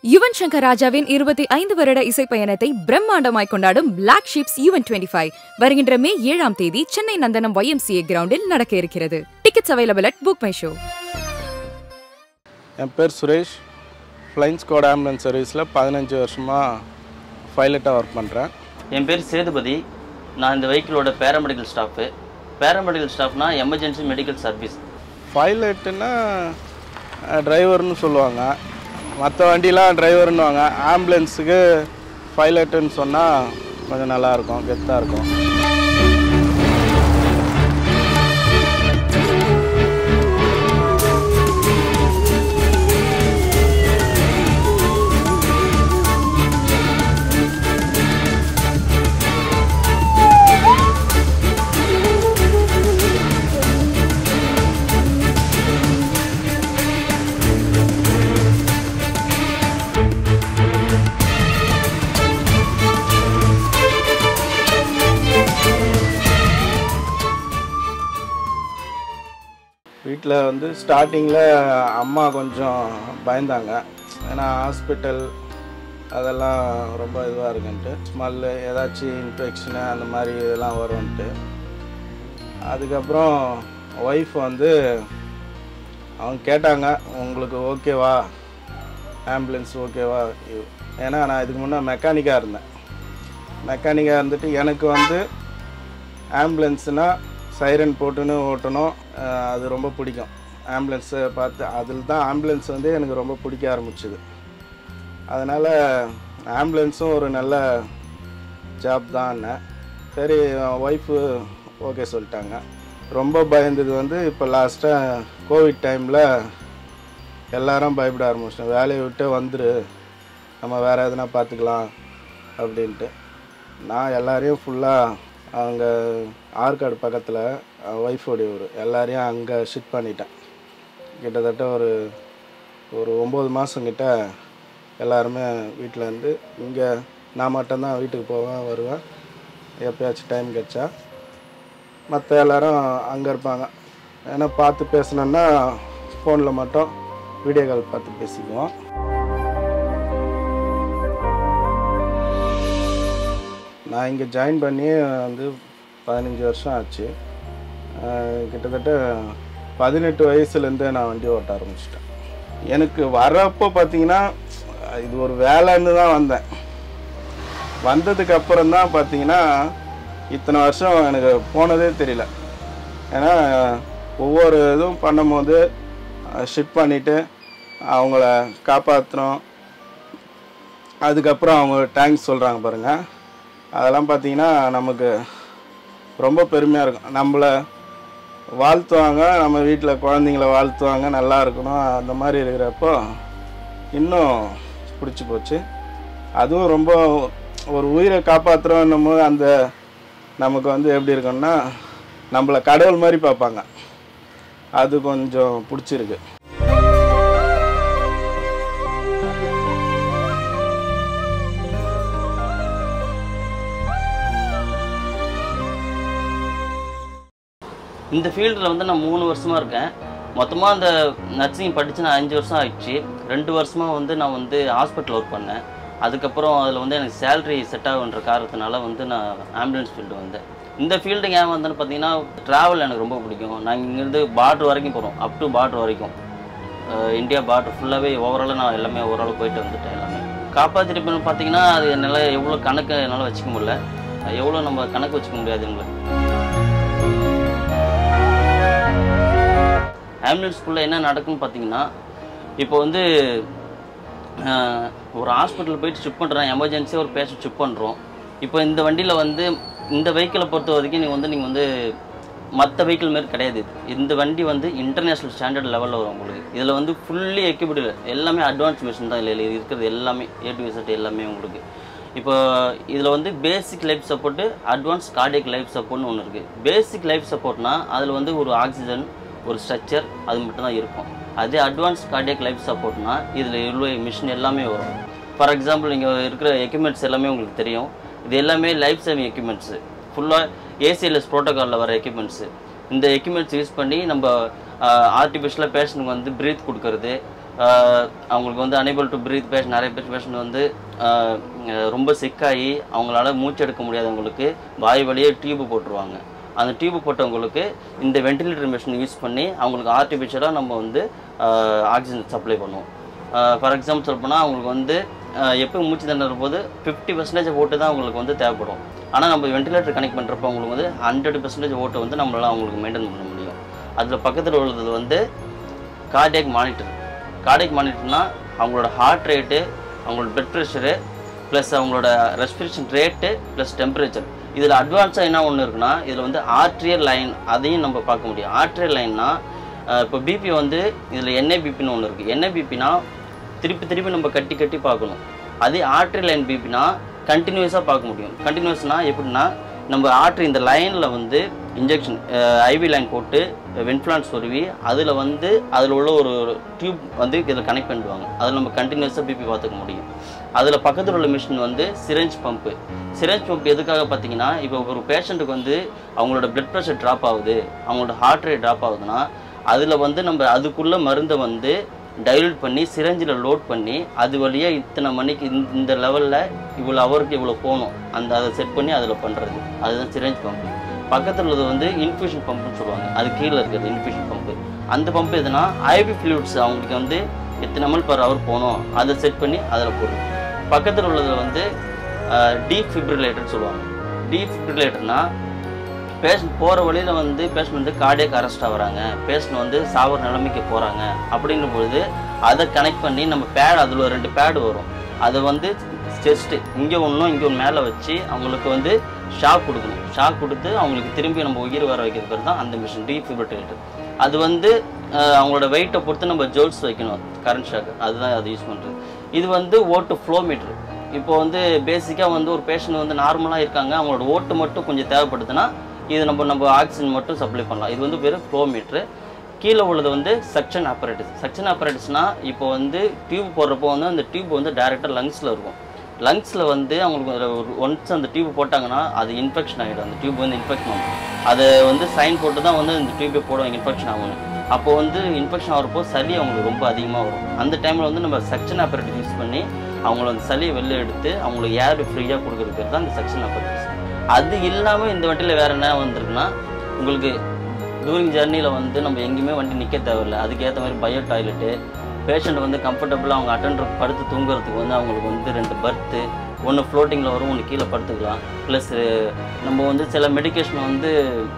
யுவன் சங்கர் ராஜாவின் இருபத்தி ஐந்து வருட இசை பயணத்தை பிரம்மாண்டமாய் கொண்டாடும் black sheeps Yuvan twenty five வருகின்ற மே ஏழாம் தேதி சென்னை நந்தனம் YMCA கிரவுண்டில் நடக்க இருக்கிறது tickets available at book my show என் பேர் சுரேஷ் ஃப்ளைங் ஸ்குவாட் ஆம்புலன்ஸ் சர்வீஸில் பதினஞ்சு வருஷமாக பைலட்டாக ஒர்க் பண்ணுறேன் என் பேர் சேதுபதி நான் இந்த வெஹிக்கிளோட பேராமெடிக்கல் ஸ்டாஃபு பேராமெடிக்கல் ஸ்டாஃப்னா எமர்ஜென்சி மெடிக்கல் சர்வீஸ் பைலட்டுன்னா டிரைவர்னு சொல்லுவாங்க மற்ற வண்டிலாம் டிரைவர்னுவாங்க ஆம்புலன்ஸுக்கு பைலட்டுன்னு சொன்னால் கொஞ்சம் நல்லாயிருக்கும் கெத்தாக இருக்கும் வீட்டில் வந்து ஸ்டார்டிங்கில் அம்மா கொஞ்சம் பயந்தாங்க ஏன்னா ஹாஸ்பிட்டல் அதெல்லாம் ரொம்ப இதுவாக இருக்குன்ட்டு ஸ்மெல்லு ஏதாச்சும் இன்ஃபெக்ஷனு அந்த மாதிரி இதெல்லாம் வரும்ன்ட்டு அதுக்கப்புறம் ஒய்ஃப் வந்து அவங்க கேட்டாங்க உங்களுக்கு ஓகேவா ஆம்புலன்ஸ் ஓகேவா இ- ஏன்னா நான் இதுக்கு முன்னே மெக்கானிக்காக இருந்தேன் மெக்கானிக்காக இருந்துட்டு எனக்கு வந்து ஆம்புலன்ஸ்னால் சைரன் போட்டுன்னு ஓட்டணும் அஹ் அது ரொம்ப பிடிக்கும் ஆம்புலன்ஸை பார்த்து அதில் தான் ஆம்புலன்ஸ் வந்து எனக்கு ரொம்ப பிடிக்க ஆரம்பிச்சுது அதனால் ஆம்புலன்ஸும் ஒரு நல்ல ஜாப் தான் சரி ஒய்ஃபு ஓகே சொல்லிட்டாங்க ரொம்ப பயந்தது வந்து இப்போ லாஸ்ட்டாக கோவிட் டைமில் எல்லாரும் பயப்பட ஆரம்பிச்சிட்டோம் வேலையை விட்டு வந்துரு நம்ம வேறு எதுனா பார்த்துக்கலாம் அப்படின்ட்டு நான் எல்லாரையும் ஃபுல்லாக அவங்க ஆற்காடு பக்கத்தில் ஒய்ஃபோடைய ஊர் எல்லாரையும் அங்கே ஷிஃப்ட் பண்ணிட்டேன் கிட்டத்தட்ட ஒரு ஒரு ஒம்பது மாதம் கிட்ட எல்லாருமே வீட்டில் இருந்து இங்கே நான் மட்டும்தான் வீட்டுக்கு போவேன் வருவேன் எப்பயாச்சும் டைம் கிடச்சா மற்ற எல்லாரும் அங்கே இருப்பாங்க ஏன்னா பார்த்து பேசணுன்னா ஃபோனில் மட்டும் வீடியோ கால் பார்த்து பேசிக்குவோம் நான் இங்கே ஜாயின் பண்ணி வந்து பதினஞ்சு வருஷம் ஆச்சு அஹ் கிட்டத்தட்ட பதினெட்டு வயசுலேருந்தே நான் வண்டி ஓட்ட ஆரம்பிச்சிட்டேன் எனக்கு வரப்போ பார்த்தீங்கன்னா இது ஒரு வேலைன்னு தான் வந்தேன் வந்ததுக்கு அப்புறம் தான் பார்த்தீங்கன்னா இத்தனை வருஷம் எனக்கு போனதே தெரியல ஏன்னா ஒவ்வொரு இதுவும் பண்ணும்போது ஷிஃப்ட் பண்ணிவிட்டு அவங்கள காப்பாற்றணும் அதுக்கப்புறம் அவங்க தேங்க்ஸ் சொல்கிறாங்க பாருங்கள் அதெல்லாம் பார்த்தீங்கன்னா நமக்கு ரொம்ப பெருமையாக இருக்கும் நம்மளை வாழ்த்துவாங்க நம்ம வீட்டில் குழந்தைங்கள வாழ்த்துவாங்க நல்லா இருக்கணும் அந்த மாதிரி இருக்கிறப்போ இன்னும் பிடிச்சி போச்சு அதுவும் ரொம்ப ஒரு உயிரை காப்பாற்றுறோன்னும் போது அந்த நமக்கு வந்து எப்படி இருக்கும்னா நம்மளை கடவுள் மாதிரி பார்ப்பாங்க அது கொஞ்சம் பிடிச்சிருக்கு இந்த ஃபீல்டில் வந்து நான் மூணு வருஷமாக இருக்கேன் மொத்தமாக அந்த நர்சிங் படித்து நான் அஞ்சு வருஷம் ஆயிடுச்சு ரெண்டு வருஷமாக வந்து நான் வந்து ஹாஸ்பிட்டல் ஒர்க் பண்ணேன் அதுக்கப்புறம் அதில் வந்து எனக்கு சேலரி செட் ஆகுன்ற காரணத்தினால வந்து நான் ஆம்புலன்ஸ் ஃபீல்டு வந்தேன் இந்த ஃபீல்டுக்கு ஏன் வந்தேன்னு பார்த்தீங்கன்னா ட்ராவல் எனக்கு ரொம்ப பிடிக்கும் நான் இங்கேருந்து பார்டர் வரைக்கும் போகிறோம் அப் டு பார்டர் வரைக்கும் அஹ் இந்தியா பார்டர் ஃபுல்லாகவே ஓவராலாக நான் எல்லாமே ஓவரால் போயிட்டு வந்துட்டேன் எல்லாமே காப்பாற்றிருப்பேன்னு பார்த்தீங்கன்னா அது என்னால் எவ்வளோ கணக்கு என்னால் வச்சுக்க முடியல எவ்வளோ நம்ம கணக்கு வச்சுக்க முடியாதுங்களே ஆம்புலன்ஸ்குள்ளே என்ன நடக்குன்னு பார்த்தீங்கன்னா இப்போ வந்து ஆஹ், ஒரு ஹாஸ்பிட்டல் போயிட்டு ஷிஃப்ட் பண்ணுறோம் எமர்ஜென்சியாக ஒரு பேஷண்ட் ஷிஃப்ட் பண்ணுறோம் இப்போ இந்த வண்டியில் வந்து இந்த வெஹிக்கிளை பொறுத்த வரைக்கும் நீங்கள் வந்து நீங்கள் வந்து மற்ற வெஹிக்கிள் மாரி கிடையாது இது. இந்த வண்டி வந்து இன்டர்நேஷ்னல் ஸ்டாண்டர்ட் லெவலில் வரும் உங்களுக்கு இதில் வந்து ஃபுல்லி எக்யூப்டு எல்லாமே அட்வான்ஸ் மிஷின் தான் இதில் இருக்கிறது எல்லாமே ஏ டு விசட் எல்லாமே உங்களுக்கு இப்போ இதில் வந்து basic life support advance cardiac life சப்போர்ட்னு ஒன்று இருக்குது பேசிக் லைஃப் சப்போர்ட்னா அதில் வந்து ஒரு ஆக்சிஜன் ஒரு ஸ்ட்ரக்சர் அது மட்டும் தான் இருக்கும் அதே அட்வான்ஸ் கார்டியக் லைஃப் சப்போர்ட்னா இதில் இவ்வளோ மிஷின் எல்லாமே வரும் ஃபார் எக்ஸாம்பிள் இங்கே இருக்கிற எக்யூப்மெண்ட்ஸ் எல்லாமே உங்களுக்கு தெரியும் இது எல்லாமே லைஃப் சேவிங் எக்யூப்மெண்ட்ஸு ஃபுல்லாக ஏசிஎல்எஸ் ப்ரோட்டோகாலில் வர எக்யூப்மெண்ட்ஸு இந்த எக்யூப்மெண்ட்ஸ் யூஸ் பண்ணி நம்ம ஆர்டிஃபிஷியலாக பேஷண்ட்டுக்கு வந்து ப்ரீத் கொடுக்கறது ஆஹ் அவங்களுக்கு வந்து அனேபிள் டு பிரீத் பேஷண்ட் நிறைய பேர் பேஷண்ட் வந்து ஆஹ் அஹ் ரொம்ப சிக்காகி அவங்களால மூச்சு எடுக்க முடியாதவங்களுக்கு வாய் வழியே டியூப் போட்டுருவாங்க அந்த டியூப் போட்டவங்களுக்கு இந்த வென்டிலேட்டர் மிஷின் யூஸ் பண்ணி அவங்களுக்கு ஆர்டிஃபிஷியலாக நம்ம வந்து ஆக்சிஜன் சப்ளை பண்ணுவோம் ஃபார் எக்ஸாம்பிள் சொல்லப்போனால் அவங்களுக்கு வந்து ஆஹ் எப்போ மூச்சு திணறும் போது ஃபிஃப்டி பர்சன்டேஜ் ஓட்டு தான் அவங்களுக்கு வந்து தேவைப்படும் ஆனால் நம்ம வென்டிலேட்டர் கனெக்ட் பண்ணுறப்போ அவங்களுக்கு வந்து ஹண்ட்ரட் பர்சன்டேஜ் ஓட்டு வந்து நம்மளால அவங்களுக்கு மெயின்டைன் பண்ண முடியும் அதில் பக்கத்தில் உள்ளது வந்து கார்டியக் மானிட்டர் கார்டியக் மானிட்டர்னா அவங்களோட ஹார்ட் ரேட்டு அவங்களோட பிளட் ப்ரெஷரு ப்ளஸ் அவங்களோட ரெஸ்பிரேஷன் ரேட்டு ப்ளஸ் டெம்பரேச்சர் இதில் அட்வான்ஸாக என்ன ஒன்று இருக்குன்னா இதில் வந்து ஆர்ட்ரியல் லைன் அதையும் நம்ம பார்க்க முடியும் ஆர்ட்ரியல் லைன்னா இப்போ பிபி வந்து இதில் என்ஏ பிபின்னு ஒன்று இருக்குது என்ஏ பிபினா திருப்பி திருப்பி நம்ம கட்டி கட்டி பார்க்கணும் அதே ஆர்ட்ரியல் லைன் பிபினா கண்டினியூஸாக பார்க்க முடியும் கண்டினியூஸ்னால் எப்படின்னா நம்ம ஆர்ட்ரி இந்த லைனில் வந்து இன்ஜெக்ஷன் ஐவி லைன் போட்டு வென்ஃப்ளான் சொருவி அதில் வந்து அதில் உள்ள ஒரு டியூப் வந்து இதில் கனெக்ட் பண்ணிடுவாங்க அதில் நம்ம கண்டினியூஸாக பிபி பார்த்துக்க முடியும் அதில் பக்கத்தில் உள்ள மிஷின் வந்து சிரஞ்ச் பம்பு சிரஞ்ச் பம்ப் எதுக்காக பார்த்தீங்கன்னா இப்போ ஒரு பேஷண்ட்டுக்கு வந்து அவங்களோட பிளட் ப்ரெஷர் ட்ராப் ஆகுது அவங்களோட ஹார்ட் ரேட் ட்ராப் ஆகுதுன்னா அதில் வந்து நம்ம அதுக்குள்ள மருந்தை வந்து டைலூட் பண்ணி சிரஞ்சில் லோட் பண்ணி அது வழியாக இத்தனை மணிக்கு இந்த இந்த லெவலில் இவ்வளோ ஹவருக்கு இவ்வளோ போகணும் அந்த அதை செட் பண்ணி அதில் பண்ணுறது அதுதான் சிரஞ்ச் பம்பு பக்கத்தில் உள்ளது வந்து இன்ஃபியூஷன் பம்புன்னு சொல்லுவாங்க அது கீழே இருக்கிறது இன்ஃபியூஷன் பம்பு அந்த பம்பு எதுனா ஐவி ஃப்ளூயிட்ஸ் அவங்களுக்கு வந்து எத்தனை எம்எல் பர் ஹவர் போகணும் அதை செட் பண்ணி அதில் போடுறது பக்கத்தில் உள்ளதில் வந்து டீப் ஃபிப்ரிலேட்டர்னு சொல்லுவாங்க டீப் ஃபிப்ரிலேட்டர்னா பேஷண்ட் போகிற வழியில் வந்து பேஷண்ட் வந்து கார்டியக் அரெஸ்ட் ஆகுறாங்க பேஷண்ட் வந்து சாவர நிலைமைக்கு போகிறாங்க அப்படின்னும் பொழுது அதை கனெக்ட் பண்ணி நம்ம பேட் அதில் ஒரு ரெண்டு பேடு வரும் அதை வந்து செஸ்ட்டு இங்கே ஒன்றும் இங்கே ஒன்று மேலே வச்சு அவங்களுக்கு வந்து ஷாக் கொடுக்கணும் ஷாக் கொடுத்து அவங்களுக்கு திரும்பி நம்ம உயிர் வர வைக்கிறது பேர் தான் அந்த மிஷின் டீஃபிபிரிட்டேட்டர் அது வந்து அஹ், அவங்களோட வெயிட்டை பொறுத்து நம்ம ஜோல்ஸ் வைக்கணும் கரண்ட் ஷாக் அதுதான் அது யூஸ் பண்ணுறது இது வந்து ஓட்டு ஃப்ளோ மீட்ரு இப்போ வந்து பேசிக்காக வந்து ஒரு பேஷண்ட் வந்து நார்மலாக இருக்காங்க அவங்களோட ஓட்டு மட்டும் கொஞ்சம் தேவைப்படுதுன்னா இது நம்ம நம்ம ஆக்சிஜன் மட்டும் சப்ளை பண்ணலாம் இது வந்து வெறும் ஃப்ளோ மீட்ரு கீழே உள்ளது வந்து சக்ஷன் ஆப்பரேட்டஸ் சக்ஷன் ஆப்பரேட்டஸ்னால் இப்போ வந்து டியூப் போடுறப்போ வந்து அந்த டியூப் வந்து டைரெக்டாக லங்ஸில் இருக்கும் லங்ஸில் வந்து அவங்களுக்கு ஒரு ஒன்ஸ் அந்த டியூப் போட்டாங்கன்னா அது இன்ஃபெக்ஷன் ஆகிடும் அந்த டியூப் வந்து இன்ஃபெக்ஷன் ஆகும் அதை வந்து சைன் போட்டு தான் வந்து இந்த டியூப்பை போடுவாங்க இன்ஃபெக்ஷன் ஆகும் அப்போ வந்து இன்ஃபெக்ஷன் ஆகிறப்போ சளி அவங்களுக்கு ரொம்ப அதிகமாக வரும் அந்த டைமில் வந்து நம்ம சக்ஷன் ஆப்பரேட்டர் யூஸ் பண்ணி அவங்கள அந்த சளியை வெளில எடுத்து அவங்களுக்கு ஏர் ஃப்ரீயாக கொடுக்குறது பேர் தான் அந்த சக்ஷன் ஆப்பரேட்டர்ஸ் அது இல்லாமல் இந்த வண்டியில் வேறு என்ன வந்திருக்குன்னா உங்களுக்கு டூரிங் ஜர்னியில் வந்து நம்ம எங்கேயுமே வண்டி நிற்க தேவையில்ல அதுக்கேற்ற மாதிரி பயோ டாய்லெட்டு பேஷண்ட் வந்து கம்ஃபர்டபுளாக அவங்க அட்டெண்டர் படுத்து தூங்குறதுக்கு வந்து அவங்களுக்கு வந்து ரெண்டு பர்த்து ஒன்று ஃப்ளோட்டிங்கில் வரும் ஒன்று கீழே படுத்துக்கலாம் ப்ளஸ் நம்ம வந்து சில மெடிகேஷன் வந்து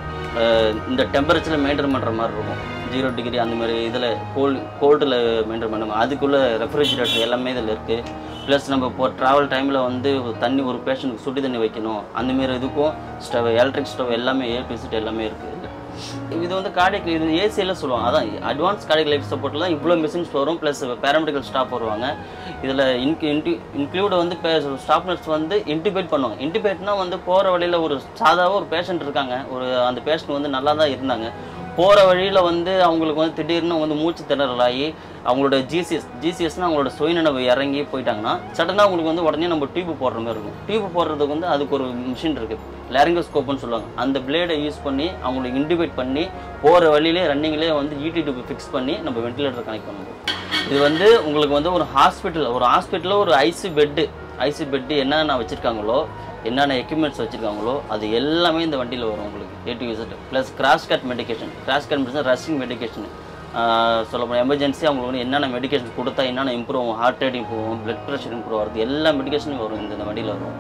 அஹ், இந்த டெம்பரேச்சரில் மெயின்டைன் பண்ணுற மாதிரி இருக்கும் ஜீரோ டிகிரி அந்த மாதிரி இதில் கோல்டு கோல்டில் மெயின்டைன் பண்ணுவோம் அதுக்குள்ளே ரெஃப்ரிஜிரேட்டர் எல்லாமே இதில் இருக்குது ப்ளஸ் நம்ம இப்போ ட்ராவல் டைமில் வந்து ஒரு தண்ணி ஒரு பேஷண்ட்டுக்கு சுடு தண்ணி வைக்கணும் அந்த மாதிரி இதுக்கும் ஸ்டவ் எலக்ட்ரிக் ஸ்டவ் எல்லாமே ஏ டு Z எல்லாமே இருக்குது இது வந்து கார்டியக் இது ஏசியில் சொல்லுவாங்க அதான் அட்வான்ஸ் கார்டியக் லைஃப் சப்போர்ட்டில் தான் இவ்வளோ மிஷின்ஸ் வரும் ப்ளஸ் பேராமெடிக்கல் ஸ்டாஃப் வருவாங்க இதில் இன்க் இன்டி இன்க்ளூட் வந்து ஸ்டாஃப் நர்ஸ் வந்து இன்டிபேட் பண்ணுவாங்க இன்டிபேட்னா வந்து போகிற வழியில் ஒரு சாதாவாக ஒரு பேஷண்ட் இருக்காங்க ஒரு அந்த பேஷண்ட் வந்து நல்லா தான் இருந்தாங்க போகிற வழியில் வந்து அவங்களுக்கு வந்து திடீர்னு வந்து மூச்சு திணறலாகி அவங்களோட ஜிசிஎஸ் ஜிசிஎஸ்னால் அவங்களோட சுயநினைவு இறங்கி போயிட்டாங்கன்னா சடனாக அவங்களுக்கு வந்து உடனே நம்ம டியூப் போடுற மாதிரி இருக்கும் டியூப் போடுறதுக்கு வந்து அதுக்கு ஒரு மிஷின் இருக்குது லேரிங்கோஸ்கோப்னு சொல்லுவாங்க அந்த பிளேடை யூஸ் பண்ணி அவங்களுக்கு இண்டிபேட் பண்ணி போகிற வழியிலே ரன்னிங்லேயே வந்து இடி டியூப் ஃபிக்ஸ் பண்ணி நம்ம வென்டிலேட்டர் கனெக்ட் பண்ணுவோம் இது வந்து உங்களுக்கு வந்து ஒரு ஹாஸ்பிட்டல் ஒரு ஹாஸ்பிட்டலில் ஒரு ஐசி பெட்டு ஐசி பெட்டு என்னென்ன வச்சுருக்காங்களோ என்னென்ன எக்யூப்மெண்ட்ஸ் வச்சுருக்காங்களோ அது எல்லாமே இந்த வண்டியில் வரும் உங்களுக்கு ஏ டு யூசட் plus crash cart medication crash cart medicine rushing medication சொல்ல போனால் எமர்ஜென்சி அவங்களுக்கு வந்து என்னென்ன மெடிகேஷன் கொடுத்தா என்னென்ன இம்ப்ரூவ் ஆகும் ஹார்ட் ரேட் இம்ப்ரூவ் ஆகும் பிளட் ப்ரெஷர் இம்ப்ரூவ் ஆகுது எல்லா மெடிகேஷனும் வரும் இந்த இந்த வண்டியில் வரும்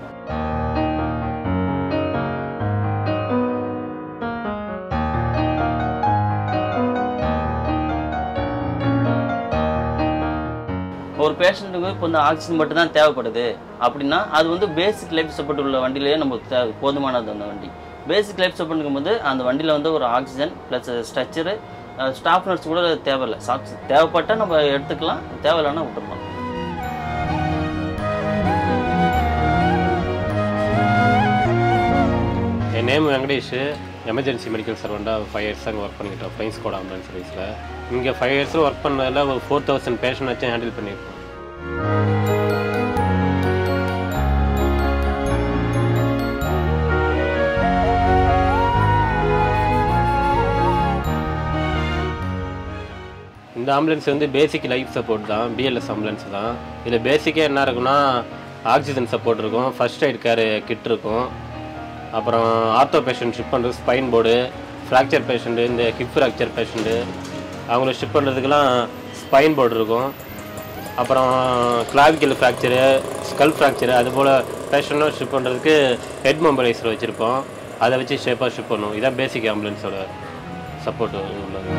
ஒரு பேஷண்ட்டுக்கு இப்போ வந்து ஆக்சிஜன் மட்டும் தான் தேவைப்படுது அப்படின்னா அது வந்து பேசிக் லைஃப் சப்போர்ட் உள்ள வண்டியிலேயே நமக்கு தேவை போதுமானது அந்த வண்டி பேசிக் லைஃப் சப்போர்ட்டுக்கும் போது அந்த வண்டியில் வந்து ஒரு oxygen plus stretcher staff nurse கூட தேவையில்லை சாக்ஸ் தேவைப்பட்டால் நம்ம எடுத்துக்கலாம் தேவையில்லைன்னா விட்டுருலாம் என் நேம் வெங்கடேஷ் எமர்ஜென்சி மெடிக்கல் சர்வெண்ட்டாக ஃபைவ் இயர்ஸ் அங்கே ஒர்க் பண்ணிக்கிட்டோம் ஃப்ளைன்ஸ் கோட் ஆம்புலன்ஸ் சர்வீஸில் இங்கே ஃபைவ் இயர்ஸில் ஒர்க் பண்ணதில் ஒரு ஃபோர் தௌசண்ட் பேஷண்ட் வச்சு ஹேண்டில் பண்ணியிருக்கோம் இந்த இந்த ஆம்புலன்ஸ் வந்து பேசிக் லைஃப் சப்போர்ட் தான் பிஎல்எஸ் ஆம்புலன்ஸ் தான் இதில் பேசிக்கே என்ன இருக்குன்னா ஆக்சிஜன் சப்போர்ட் இருக்கும் ஃபர்ஸ்ட் எய்ட் கேர் கிட் இருக்கும் அப்புறம் ஆர்த்தோ பேஷண்ட் ஷிப் பண்ணுறது ஸ்பைன் போர்டு ஃப்ராக்சர் பேஷண்ட்டு இந்த ஹிப் ஃப்ராக்சர் பேஷண்ட்டு அவங்கள ஷிப் பண்ணுறதுக்கெலாம் ஸ்பைன் போர்டு இருக்கும் அப்புறம் கிளாவிக்கல் ஃப்ராக்சரு ஸ்கல் ஃப்ராக்சரு அதுபோல் பேஷண்ட்டும் ஷிப் பண்ணுறதுக்கு ஹெட் மொபைலைசர் வச்சுருப்போம் அதை வச்சு ஷேப்பாக ஷிப் பண்ணுவோம் இதான் பேசிக் ஆம்புலன்ஸோட சப்போர்ட் உள்ளது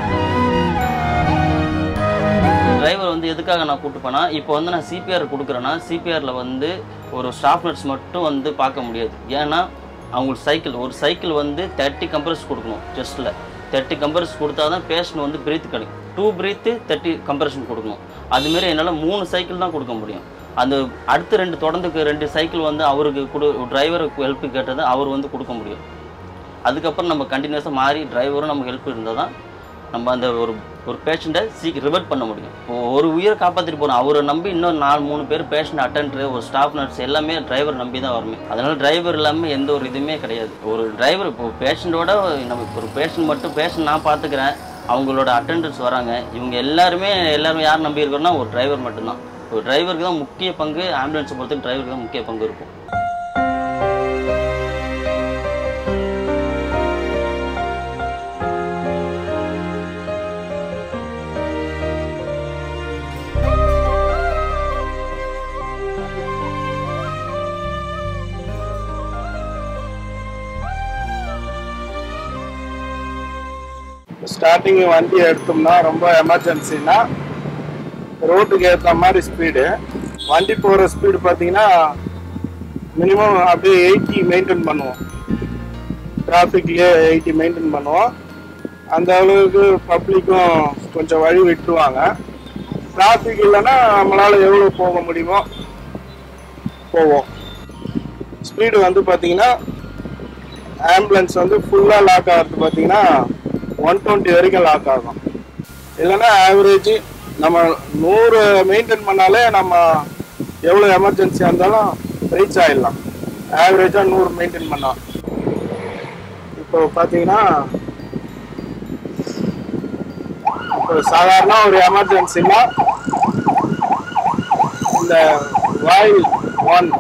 டிரைவர் வந்து எதுக்காக நான் கூட்டு போனா இப்போ வந்து நான் சிபிஆர் கொடுக்குறேன்னா சிபிஆரில் வந்து ஒரு ஸ்டாஃப் நர்ஸ் மட்டும் வந்து பார்க்க முடியாது ஏன்னா அவங்களுக்கு சைக்கிள் ஒரு சைக்கிள் வந்து தேர்ட்டி கம்பரஸ் கொடுக்கணும் செஸ்ட்டில் தேர்ட்டி கம்பரஸ் கொடுத்தா தான் பேஷண்ட் வந்து பிரீத் கிடைக்கும் டூ பிரீத்து தேர்ட்டி கம்பரேஷன் கொடுக்கணும் அதுமாரி என்னால் மூணு சைக்கிள் தான் கொடுக்க முடியும் அந்த அடுத்த ரெண்டு தொடர்ந்துக்கு ரெண்டு சைக்கிள் வந்து அவருக்கு கொடு டிரைவருக்கு ஹெல்ப் கேட்டதை அவர் வந்து கொடுக்க முடியும் அதுக்கப்புறம் நம்ம கண்டினியூஸாக மாறி டிரைவரும் நமக்கு ஹெல்ப் இருந்தால் தான் நம்ம அந்த ஒரு ஒரு பேஷண்ட்டை சீக்கிரம் ரிவர்ட் பண்ண முடியும் இப்போ ஒரு உயிரை காப்பாற்றிட்டு போகிறோம் அவரை நம்பி இன்னும் நாலு மூணு பேர் பேஷண்ட் அட்டன்ட்ரு ஒரு ஸ்டாஃப் நர்ஸ் எல்லாமே டிரைவர் நம்பி தான் வருமே அதனால டிரைவர் இல்லாமல் எந்த ஒரு இதுவுமே கிடையாது ஒரு டிரைவர் இப்போ பேஷண்ட்டோட நம்ம இப்போ ஒரு பேஷண்ட் மட்டும் பேஷண்ட் நான் பார்த்துக்கிறேன் அவங்களோட அட்டண்டன்ஸ் வராங்க இவங்க எல்லாருமே எல்லாருமே யார் நம்பி இருக்கோம்னா ஒரு டிரைவர் மட்டும்தான் ஒரு டிரைவருக்கு தான் முக்கிய பங்கு ஆம்புலன்ஸை பொறுத்து டிரைவருக்கு தான் முக்கிய பங்கு இருக்கும் ஸ்டார்டிங் வண்டி எடுத்தோம்னா ரொம்ப எமர்ஜென்சினா ரோட்டுக்கு ஏற்ற மாதிரி ஸ்பீடு வண்டி போகிற ஸ்பீடு பார்த்தீங்கன்னா மினிமம் அப்படியே எயிட்டி மெயின்டைன் பண்ணுவோம் டிராஃபிக்லேயே எயிட்டி மெயின்டைன் பண்ணுவோம் அந்த அளவுக்கு பப்ளிக்கும் கொஞ்சம் வழி விட்டுருவாங்க டிராஃபிக் இல்லைன்னா நம்மளால் எவ்வளோ போக முடியுமோ போவோம் ஸ்பீடு வந்து பார்த்தீங்கன்னா ஆம்புலன்ஸ் வந்து ஃபுல்லாக லாக் ஆகிறது பார்த்தீங்கன்னா ஒன் டுவெண்ட்டி வரைக்கும் லாக் ஆகும் இல்லைன்னா ஆவரேஜ் நம்ம நூறு மெயின்டைன் பண்ணாலே நம்ம எவ்வளோ எமர்ஜென்சியாக இருந்தாலும் ரீச் ஆகிடலாம் ஆவரேஜாக நூறு மெயின்டைன் பண்ணோம் இப்போ பார்த்தீங்கன்னா இப்போ சாதாரண ஒரு எமர்ஜென்சினா இந்த வாயில் ஒன்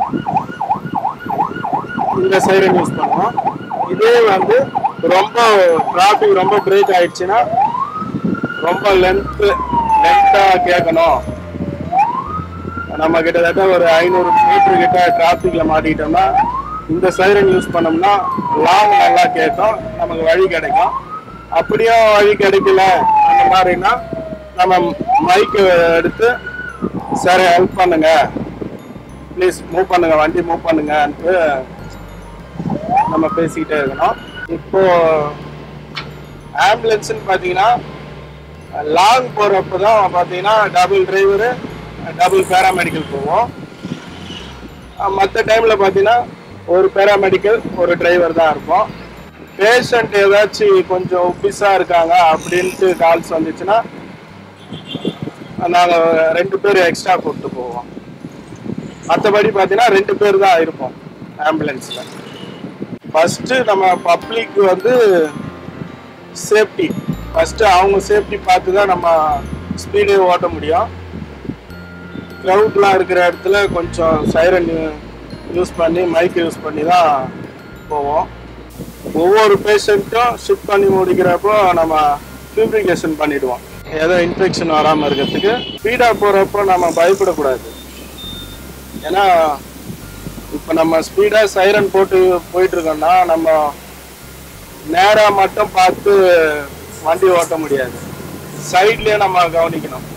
இந்த சைரன் யூஸ் பண்ணுவோம் இதே வந்து ரொம்ப டிராஃபிக் ரொம்ப பிரேக் ஆயிடுச்சுன்னா ரொம்ப லென்த்து லென்த்தாக கேட்கணும் நம்ம கிட்டத்தட்ட ஒரு ஐநூறு மீட்டர் கிட்ட டிராஃபிக்ல மாட்டிக்கிட்டோம்னா இந்த சைரன் யூஸ் பண்ணோம்னா லாங் நல்லா கேட்கும் நமக்கு வழி கிடைக்கும் அப்படியும் வழி கிடைக்கல அந்த மாதிரினா நம்ம மைக்கு எடுத்து சரி ஹெல்ப் பண்ணுங்க ப்ளீஸ் மூவ் பண்ணுங்க வண்டி மூவ் பண்ணுங்கன்ட்டு நம்ம பேசிக்கிட்டே இருக்கணும் இப்போ ஆம்புலன்ஸ்னு பார்த்தீங்கன்னா லாங் போகிறப்ப தான் பார்த்தீங்கன்னா டபுள் டிரைவரு டபுள் பேராமெடிக்கல் போவோம் மற்ற டைமில் பார்த்தீங்கன்னா ஒரு பேராமெடிக்கல் ஒரு டிரைவர் தான் இருப்போம் பேஷண்ட் ஏதாச்சும் கொஞ்சம் ஒபிஸாக இருக்காங்க அப்படின்ட்டு கால்ஸ் வந்துச்சுன்னா நாங்கள் ரெண்டு பேர் எக்ஸ்ட்ரா கூப்பிட்டு போவோம் மற்றபடி பார்த்தீங்கன்னா ரெண்டு பேர் தான் இருப்போம் ஆம்புலன்ஸில் ஃபஸ்ட்டு நம்ம பப்ளிக் வந்து சேஃப்டி ஃபஸ்ட்டு அவங்க சேஃப்டி பார்த்து தான் நம்ம ஸ்பீடே ஓட்ட முடியும் க்ரௌட்லாம் இருக்கிற இடத்துல கொஞ்சம் சைரன் யூஸ் பண்ணி மைக் யூஸ் பண்ணி தான் போவோம் ஒவ்வொரு பேஷண்ட்டும் ஷிஃப்ட் பண்ணி முடிக்கிறப்போ நம்ம பியூரிஃபிகேஷன் பண்ணிடுவோம் ஏதோ இன்ஃபெக்ஷன் வராமல் இருக்கிறதுக்கு ஸ்பீடாக போகிறப்போ நம்ம பயப்படக்கூடாது ஏன்னா இப்போ நம்ம ஸ்பீடாக சைரன் போட்டு போயிட்டு இருக்கோம்னா நம்ம நேராக மட்டும் பார்த்து வண்டி ஓட்ட முடியாது சைட்லேயே நம்ம கவனிக்கணும்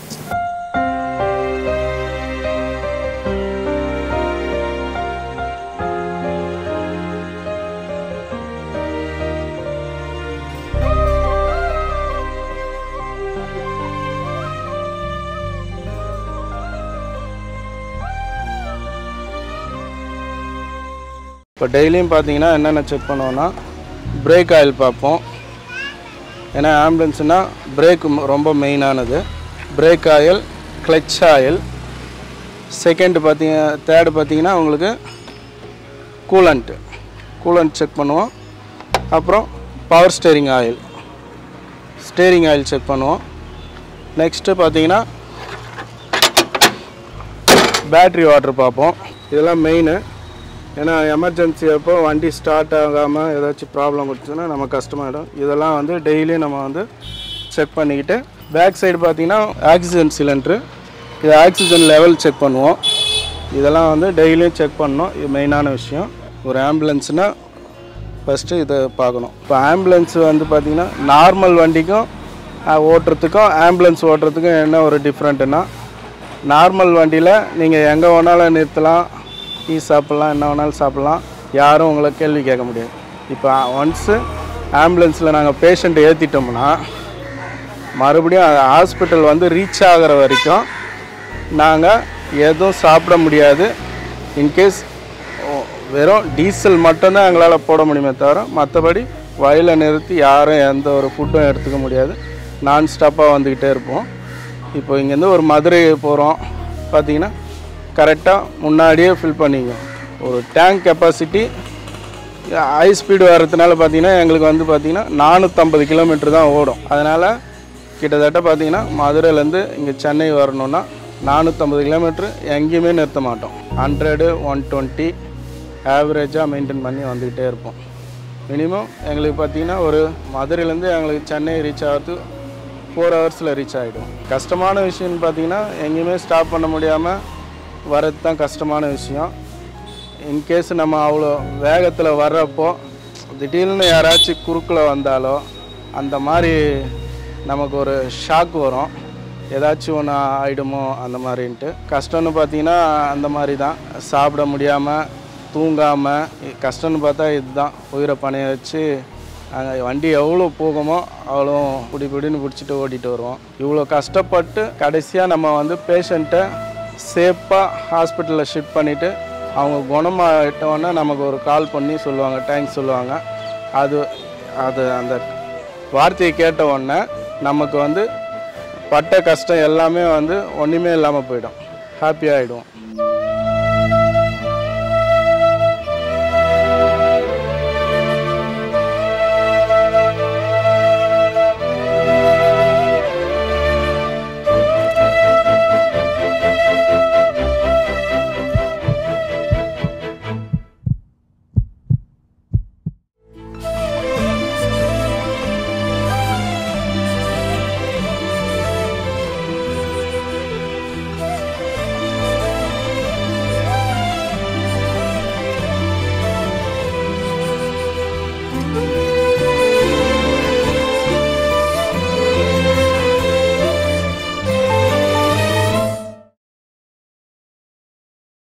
இப்போ டெய்லியும் பார்த்தீங்கன்னா என்னென்ன செக் பண்ணுவோன்னா பிரேக் ஆயில் பார்ப்போம் ஏன்னா ஆம்புலன்ஸ்னால் பிரேக் ரொம்ப மெயினானது brake oil clutch oil second பார்த்தீங்க தேர்டு பார்த்தீங்கன்னா உங்களுக்கு கூலண்ட்டு கூலண்ட் செக் பண்ணுவோம் அப்புறம் power steering oil steering oil check பண்ணுவோம் நெக்ஸ்ட்டு பார்த்தீங்கன்னா பேட்ரி வாட்டர் பார்ப்போம் இதெல்லாம் மெயின் ஏன்னா எமர்ஜென்சி அப்போ வண்டி ஸ்டார்ட் ஆகாமல் ஏதாச்சும் ப்ராப்ளம் கொடுத்துச்சுன்னா நம்ம கஷ்டமாயிடும் இதெல்லாம் வந்து டெய்லியும் நம்ம வந்து செக் பண்ணிக்கிட்டு பேக் சைடு பார்த்தீங்கன்னா ஆக்சிஜன் சிலிண்ட்ரு இது ஆக்சிஜன் லெவல் செக் பண்ணுவோம் இதெல்லாம் வந்து டெய்லியும் செக் பண்ணணும் இது மெயினான விஷயம் ஒரு ஆம்புலன்ஸ்னால் ஃபஸ்ட்டு இதை பார்க்கணும் இப்போ ஆம்புலன்ஸ் வந்து பார்த்திங்கன்னா நார்மல் வண்டிக்கும் அஹ், ஓட்டுறதுக்கும் ஆம்புலன்ஸ் ஓட்டுறதுக்கும் என்ன ஒரு டிஃப்ரெண்ட்டுன்னா நார்மல் வண்டியில் நீங்கள் எங்கே வேணாலும் நிறுத்தலாம் டீ சாப்பிட்லாம் என்ன வேணாலும் சாப்பிட்லாம் யாரும் உங்களை கேள்வி கேட்க முடியாது இப்போ ஒன்ஸு ஆம்புலன்ஸில் நாங்கள் பேஷண்ட்டை ஏற்றிட்டோம்னா மறுபடியும் ஹாஸ்பிட்டல் வந்து ரீச் ஆகிற வரைக்கும் நாங்கள் எதுவும் சாப்பிட முடியாது இன்கேஸ் வெறும் டீசல் மட்டும்தான் எங்களால் போட முடியுமே தவிர மற்றபடி வயலில் நிறுத்தி யாரும் எந்த ஒரு ஃபுட்டும் எடுத்துக்க முடியாது நான் ஸ்டாப்பாக வந்துக்கிட்டே இருப்போம் இப்போ இங்கேருந்து ஒரு மதுரை போகிறோம் பார்த்தீங்கன்னா கரெக்டாக முன்னாடியே ஃபில் பண்ணிங்க ஒரு டேங்க் கெப்பாசிட்டி ஹை ஸ்பீடு வர்றதுனால பார்த்தீங்கன்னா எங்களுக்கு வந்து பார்த்தீங்கன்னா நானூற்றம்பது கிலோமீட்டர் தான் ஓடும் அதனால் கிட்டத்தட்ட பார்த்தீங்கன்னா மதுரையிலேருந்து இங்கே சென்னை வரணுன்னா நானூற்றம்பது கிலோமீட்ரு எங்கேயுமே நிறுத்த மாட்டோம் ஹண்ட்ரடு ஒன் டுவெண்ட்டி ஆவரேஜாக மெயின்டைன் பண்ணி வந்துக்கிட்டே இருப்போம் மினிமம் எங்களுக்கு பார்த்தீங்கன்னா ஒரு மதுரையிலேருந்து எங்களுக்கு சென்னை ரீச் ஆகிறது ஃபோர் ஹவர்ஸில் ரீச் ஆகிடும் கஷ்டமான விஷயம்னு பார்த்தீங்கன்னா எங்கேயுமே ஸ்டாப் பண்ண முடியாமல் வரது தான் கஷ்டமான விஷயம் இன்கேஸ் நம்ம அவ்வளோ வேகத்தில் வர்றப்போ திடீர்னு யாராச்சும் குறுக்கில் வந்தாலோ அந்த மாதிரி நமக்கு ஒரு ஷாக் வரும் ஏதாச்சும் ஒன்று ஆயிடுமோ அந்த மாதிரின்ட்டு கஷ்டம்னு பார்த்தீங்கன்னா அந்த மாதிரி தான் சாப்பிட முடியாமல் தூங்காமல் கஷ்டம்னு பார்த்தா இதுதான் உயிரை பணைய வச்சு அங்கே வண்டி எவ்வளோ போகுமோ அவ்வளோ பிடி பிடின்னு பிடிச்சிட்டு ஓட்டிகிட்டு வருவோம் இவ்வளோ கஷ்டப்பட்டு கடைசியாக நம்ம வந்து பேஷண்ட்டை சேஃபாக ஹாஸ்பிட்டலில் ஷிஃப்ட் பண்ணிவிட்டு அவங்க குணமாயிட்டோன்னே நமக்கு ஒரு கால் பண்ணி சொல்லுவாங்க தேங்க்ஸ் சொல்லுவாங்க அது அது அந்த வார்த்தையை கேட்ட உடனே நமக்கு வந்து பட்ட கஷ்டம் எல்லாமே வந்து ஒன்றுமே இல்லாமல் போயிடும் ஹாப்பி ஆகிடும்